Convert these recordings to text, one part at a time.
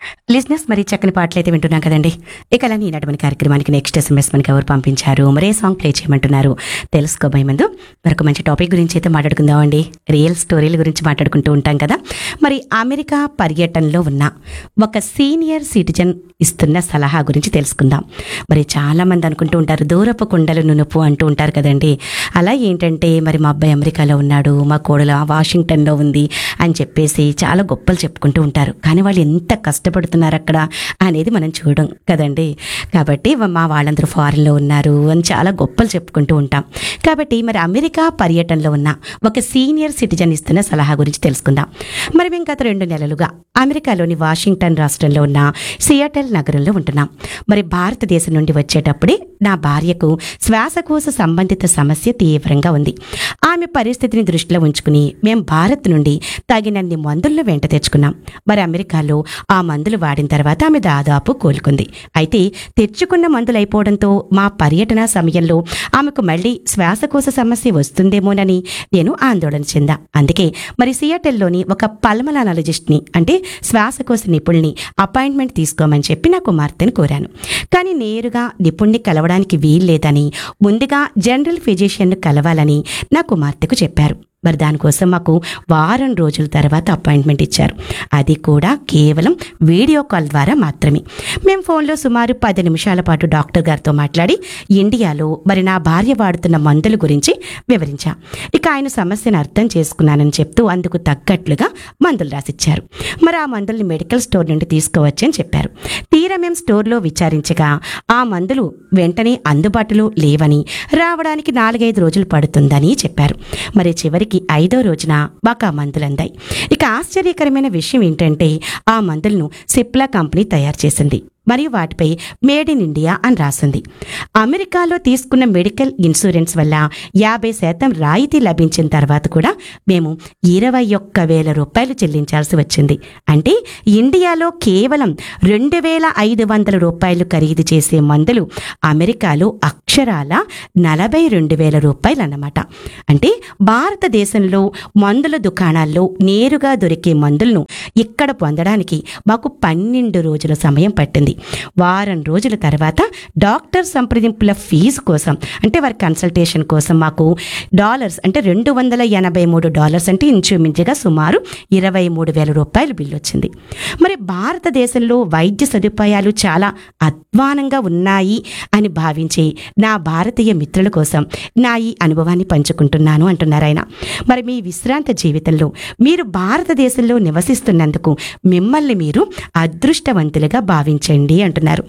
లిజినెస్ మరి చక్కని పాటలు అయితే వింటున్నాం కదండి ఇక అలా ఈనాటి కార్యక్రమానికి నెక్స్ట్ ఎస్ఎంఎస్ మనకి ఎవరు పంపించారు మరే సాంగ్ ప్లే చేయమంటున్నారు తెలుసుకోబోయే ముందు మరొక మంచి టాపిక్ గురించి అయితే మాట్లాడుకుందామండి రియల్ స్టోరీల గురించి మాట్లాడుకుంటూ ఉంటాం కదా మరి అమెరికా పర్యటనలో ఉన్న ఒక సీనియర్ సిటిజన్ ఇస్తున్న సలహా గురించి తెలుసుకుందాం మరి చాలా మంది అనుకుంటూ ఉంటారు దూరపు కుండలు నునుపు అంటూ ఉంటారు కదండి అలా ఏంటంటే మరి మా అబ్బాయి అమెరికాలో ఉన్నాడు మా కోడలు వాషింగ్టన్లో ఉంది అని చెప్పేసి చాలా గొప్పలు చెప్పుకుంటూ ఉంటారు కానీ వాళ్ళు ఎంత కష్టపడుతున్నారు అక్కడ అనేది మనం చూడం కదండి కాబట్టి మా వాళ్ళందరూ ఫారెన్లో ఉన్నారు అని చాలా గొప్పలు చెప్పుకుంటూ ఉంటాం కాబట్టి మరి అమెరికా పర్యటనలో ఉన్న ఒక సీనియర్ సిటిజన్ ఇస్తున్న సలహా గురించి తెలుసుకుందాం మరి మేము గత రెండు నెలలుగా అమెరికాలోని వాషింగ్టన్ రాష్ట్రంలో ఉన్న సియాటల్ నగరంలో ఉంటున్నాం మరి భారతదేశం నుండి వచ్చేటప్పుడే నా భార్యకు శ్వాసకోశ సంబంధిత సమస్య తీవ్రంగా ఉంది ఆమె పరిస్థితిని దృష్టిలో ఉంచుకుని మేము భారత్ నుండి తగినన్ని మందులను వెంట తెచ్చుకున్నాం మరి అమెరికాలో ఆ మందులు వాడిన తర్వాత ఆమె దాదాపు కోలుకుంది అయితే తెచ్చుకున్న మందులు అయిపోవడంతో మా పర్యటన సమయంలో ఆమెకు మళ్ళీ శ్వాసకోశ సమస్య వస్తుందేమోనని నేను ఆందోళన చెందా అందుకే మరి సియాటెల్లోని ఒక పల్మనాలజిస్ట్ని అంటే శ్వాసకోశ నిపుణుల్ని అపాయింట్మెంట్ తీసుకోమని చెప్పి నా కుమార్తెను కోరాను కానీ నేరుగా నిపుణ్ణి కలవడానికి వీల్లేదని ముందుగా జనరల్ ఫిజిషియన్ను కలవాలని నా కుమార్తెకు చెప్పారు మరి దానికోసం మాకు వారం రోజుల తర్వాత అపాయింట్మెంట్ ఇచ్చారు అది కూడా కేవలం వీడియో కాల్ ద్వారా మాత్రమే మేము ఫోన్లో సుమారు పది నిమిషాల పాటు డాక్టర్ గారితో మాట్లాడి ఇండియాలో మరి నా భార్య వాడుతున్న మందుల గురించి వివరించా ఇక ఆయన సమస్యను అర్థం చేసుకున్నానని చెప్తూ అందుకు తగ్గట్లుగా మందులు రాసిచ్చారు మరి ఆ మందుల్ని మెడికల్ స్టోర్ నుండి తీసుకోవచ్చని చెప్పారు తీరా మేము స్టోర్లో విచారించగా ఆ మందులు వెంటనే అందుబాటులో లేవని రావడానికి నాలుగైదు రోజులు పడుతుందని చెప్పారు మరి చివరికి ఐదో రోజున మాకు ఆ మందులు అందాయి ఇక ఆశ్చర్యకరమైన విషయం ఏంటంటే ఆ మందులను సిప్లా కంపెనీ తయారు చేసింది మరియు వాటిపై మేడ్ ఇన్ ఇండియా అని రాసింది అమెరికాలో తీసుకున్న మెడికల్ ఇన్సూరెన్స్ వల్ల యాభై శాతం రాయితీ లభించిన తర్వాత కూడా మేము ఇరవై ఒక్క వేల రూపాయలు చెల్లించాల్సి వచ్చింది అంటే ఇండియాలో కేవలం రెండు వేల ఐదు వందల రూపాయలు ఖరీదు చేసే మందులు అమెరికాలో అక్షరాల నలభై రెండు వేల రూపాయలు అన్నమాట అంటే భారతదేశంలో మందుల దుకాణాల్లో నేరుగా దొరికే మందులను ఇక్కడ పొందడానికి మాకు పన్నెండు రోజుల సమయం పట్టింది వారం రోజుల తర్వాత డాక్టర్ సంప్రదింపుల ఫీజు కోసం అంటే వారి కన్సల్టేషన్ కోసం మాకు డాలర్స్ అంటే రెండు వందల ఎనభై మూడు డాలర్స్ అంటే ఇంచుమించుగా సుమారు ఇరవై మూడు వేల రూపాయలు బిల్లు వచ్చింది మరి భారతదేశంలో వైద్య సదుపాయాలు చాలా అధ్వానంగా ఉన్నాయి అని భావించి నా భారతీయ మిత్రుల కోసం నా ఈ అనుభవాన్ని పంచుకుంటున్నాను అంటున్నారు ఆయన మరి మీ విశ్రాంత జీవితంలో మీరు భారతదేశంలో నివసిస్తున్నందుకు మిమ్మల్ని మీరు అదృష్టవంతులుగా భావించండి అంటున్నారు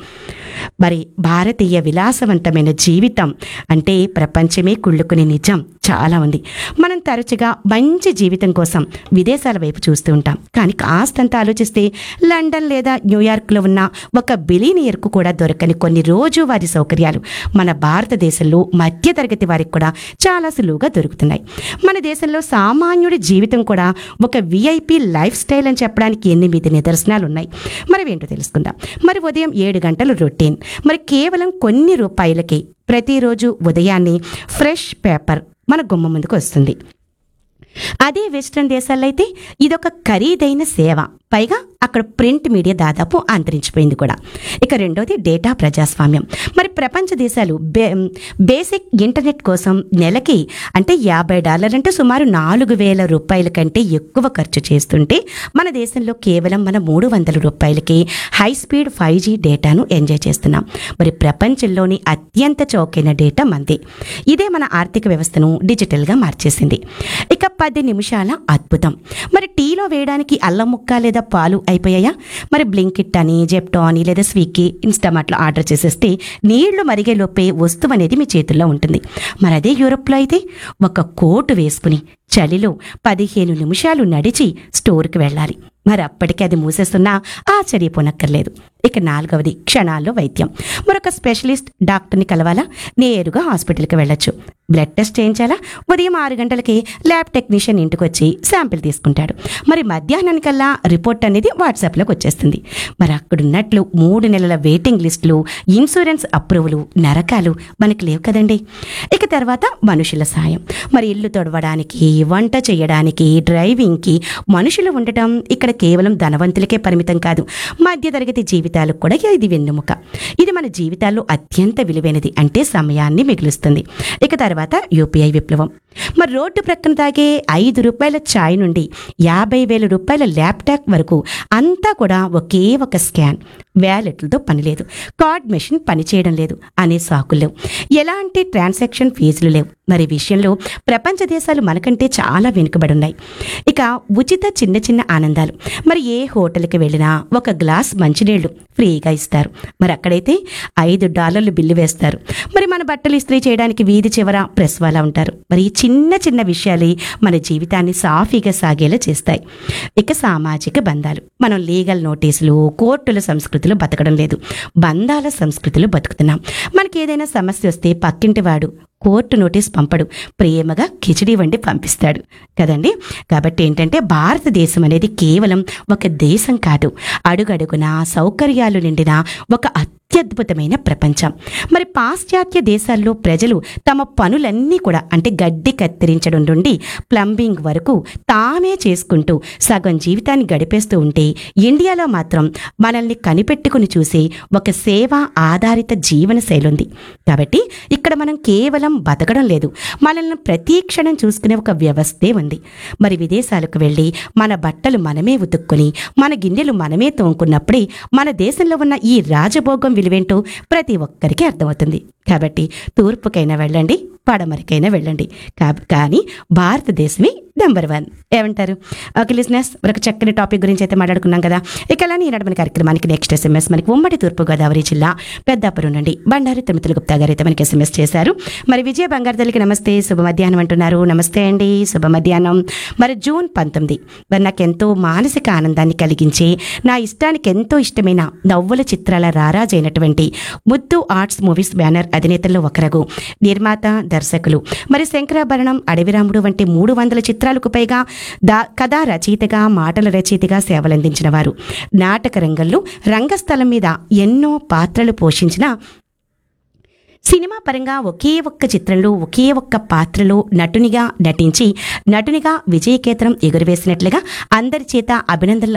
మరి భారతీయ విలాసవంతమైన జీవితం అంటే ప్రపంచమే కుళ్ళుకునే నిజం చాలా ఉంది మనం తరచుగా మంచి జీవితం కోసం విదేశాల వైపు చూస్తూ ఉంటాం కానీ కాస్తంత ఆలోచిస్తే లండన్ లేదా న్యూయార్క్లో ఉన్న ఒక బిలీనియర్కు కూడా దొరకని కొన్ని రోజువారీ సౌకర్యాలు మన భారతదేశంలో మధ్యతరగతి వారికి కూడా చాలా సులువుగా దొరుకుతున్నాయి మన దేశంలో సామాన్యుడి జీవితం కూడా ఒక విఐపి లైఫ్ స్టైల్ అని చెప్పడానికి ఎనిమిది నిదర్శనాలు ఉన్నాయి మరి ఏంటో తెలుసుకుందాం మరి ఉదయం ఏడు గంటలు రొటీన్ మరి కేవలం కొన్ని రూపాయలకి ప్రతిరోజు ఉదయాన్నే ఫ్రెష్ పేపర్ మన గుమ్మ ముందుకు వస్తుంది అదే వెస్ట్రన్ దేశాల్లో అయితే ఇదొక ఖరీదైన సేవ పైగా అక్కడ ప్రింట్ మీడియా దాదాపు అంతరించిపోయింది కూడా ఇక రెండోది డేటా ప్రజాస్వామ్యం మరి ప్రపంచ దేశాలు బే బేసిక్ ఇంటర్నెట్ కోసం నెలకి అంటే యాభై డాలర్ అంటే సుమారు నాలుగు వేల రూపాయల కంటే ఎక్కువ ఖర్చు చేస్తుంటే మన దేశంలో కేవలం మన మూడు వందల రూపాయలకి హై స్పీడ్ ఫైవ్ జీ డేటాను ఎంజాయ్ చేస్తున్నాం మరి ప్రపంచంలోని అత్యంత చౌకైన డేటా మంది ఇదే మన ఆర్థిక వ్యవస్థను డిజిటల్గా మార్చేసింది ఇక పది నిమిషాల అద్భుతం మరి టీలో వేయడానికి అల్లం ముక్క లేదా పాలు అయిపోయాయా మరి బ్లింకిట్ అని జెప్టో అని లేదా స్విగ్గీ ఇన్స్టామార్ట్లో ఆర్డర్ చేసేస్తే నీళ్లు మరిగే లోపే వస్తువు అనేది మీ చేతుల్లో ఉంటుంది మరి అదే యూరోప్లో అయితే ఒక కోటు వేసుకుని చలిలో పదిహేను నిమిషాలు నడిచి స్టోర్కి వెళ్ళాలి మరి అప్పటికి అది మూసేస్తున్నా ఆశ్చర్యపోనక్కర్లేదు ఇక నాలుగవది క్షణాల్లో వైద్యం మరొక స్పెషలిస్ట్ డాక్టర్ని కలవాలా నేరుగా హాస్పిటల్కి వెళ్ళొచ్చు బ్లడ్ టెస్ట్ చేయించాలా ఉదయం ఆరు గంటలకి ల్యాబ్ టెక్నీషియన్ ఇంటికి వచ్చి శాంపిల్ తీసుకుంటాడు మరి మధ్యాహ్నానికల్లా రిపోర్ట్ అనేది వాట్సాప్లోకి వచ్చేస్తుంది మరి అక్కడున్నట్లు మూడు నెలల వెయిటింగ్ లిస్టులు ఇన్సూరెన్స్ అప్రూవలు నరకాలు మనకి లేవు కదండి ఇక తర్వాత మనుషుల సాయం మరి ఇల్లు తొడవడానికి వంట చేయడానికి డ్రైవింగ్కి మనుషులు ఉండటం ఇక్కడ కేవలం ధనవంతులకే పరిమితం కాదు మధ్యతరగతి జీవితాలకు కూడా ఇది వెన్నెముక ఇది మన జీవితాల్లో అత్యంత విలువైనది అంటే సమయాన్ని మిగులుస్తుంది ఇక తర్వాత యూపీఐ విప్లవం మరి రోడ్డు ప్రక్కన తాగే ఐదు రూపాయల ఛాయ్ నుండి యాభై వేల రూపాయల ల్యాప్టాప్ వరకు అంతా కూడా ఒకే ఒక స్కాన్ వ్యాలెట్లతో పని లేదు కార్డ్ మెషిన్ పనిచేయడం లేదు అనే సాకులు లేవు ఎలాంటి ట్రాన్సాక్షన్ ఫీజులు లేవు మరి ఈ విషయంలో ప్రపంచ దేశాలు మనకంటే చాలా వెనుకబడి ఉన్నాయి ఇక ఉచిత చిన్న చిన్న ఆనందాలు మరి ఏ హోటల్కి వెళ్ళినా ఒక గ్లాస్ మంచినీళ్లు ఫ్రీగా ఇస్తారు మరి అక్కడైతే ఐదు డాలర్లు బిల్లు వేస్తారు మరి మన బట్టలు ఇస్త్రీ చేయడానికి వీధి చివర ప్రెస్ వాళ్ళ ఉంటారు మరి ఈ చిన్న చిన్న విషయాలే మన జీవితాన్ని సాఫీగా సాగేలా చేస్తాయి ఇక సామాజిక బంధాలు మనం లీగల్ నోటీసులు కోర్టుల సంస్కృతిలో బతకడం లేదు బంధాల సంస్కృతిలో బతుకుతున్నాం మనకి ఏదైనా సమస్య వస్తే పక్కింటి వాడు కోర్టు నోటీస్ పంపడు ప్రేమగా కిచిడి వండి పంపిస్తాడు కదండి కాబట్టి ఏంటంటే భారతదేశం అనేది కేవలం ఒక దేశం కాదు అడుగడుగున సౌకర్యాలు నిండిన ఒక అత్యద్భుతమైన ప్రపంచం మరి పాశ్చాత్య దేశాల్లో ప్రజలు తమ పనులన్నీ కూడా అంటే గడ్డి కత్తిరించడం నుండి ప్లంబింగ్ వరకు తామే చేసుకుంటూ సగం జీవితాన్ని గడిపేస్తూ ఉంటే ఇండియాలో మాత్రం మనల్ని కనిపెట్టుకుని చూసే ఒక సేవా ఆధారిత జీవన శైలి ఉంది కాబట్టి ఇక్కడ మనం కేవలం బతకడం లేదు మనల్ని ప్రతి క్షణం చూసుకునే ఒక వ్యవస్థే ఉంది మరి విదేశాలకు వెళ్ళి మన బట్టలు మనమే ఉతుక్కుని మన గిన్నెలు మనమే తోముకున్నప్పుడే మన దేశంలో ఉన్న ఈ రాజభోగం విలువేంటో ప్రతి ఒక్కరికి అర్థమవుతుంది కాబట్టి తూర్పుకైనా వెళ్ళండి పడమరికైనా వెళ్ళండి కా- కానీ భారతదేశమే నెంబర్ వన్ ఏమంటారు ఓకే లిజినెస్ మరొక చక్కని టాపిక్ గురించి అయితే మాట్లాడుకున్నాం కదా ఇక అలానే ఈనాడు మన కార్యక్రమానికి నెక్స్ట్ ఎస్ఎంఎస్ మనకి ఉమ్మడి తూర్పుగోదావరి జిల్లా పెద్దాపురం నుండి బండారి తిరుమతుల గుప్తా గారు అయితే మనకి ఎస్ఎంఎస్ చేశారు మరి విజయ బంగారు తల్లికి నమస్తే శుభ మధ్యాహ్నం అంటున్నారు నమస్తే అండి శుభ మధ్యాహ్నం మరి జూన్ పంతొమ్మిది మరి నాకు ఎంతో మానసిక ఆనందాన్ని కలిగించే నా ఇష్టానికి ఎంతో ఇష్టమైన నవ్వుల చిత్రాల రారాజైనటువంటి ముద్దు ఆర్ట్స్ మూవీస్ బ్యానర్ అధినేతల్లో ఒకరగు నిర్మాత దర్శకులు మరి శంకరాభరణం అడవిరాముడు వంటి మూడు వందల చిత్రాలకు పైగా దా కథా రచయితగా మాటల రచయితగా సేవలందించిన వారు నాటక రంగంలో రంగస్థలం మీద ఎన్నో పాత్రలు పోషించిన సినిమా పరంగా ఒకే ఒక్క చిత్రంలో ఒకే ఒక్క పాత్రలో నటునిగా నటించి నటునిగా విజయకేతనం ఎగురవేసినట్లుగా అందరి చేత అభినందనలు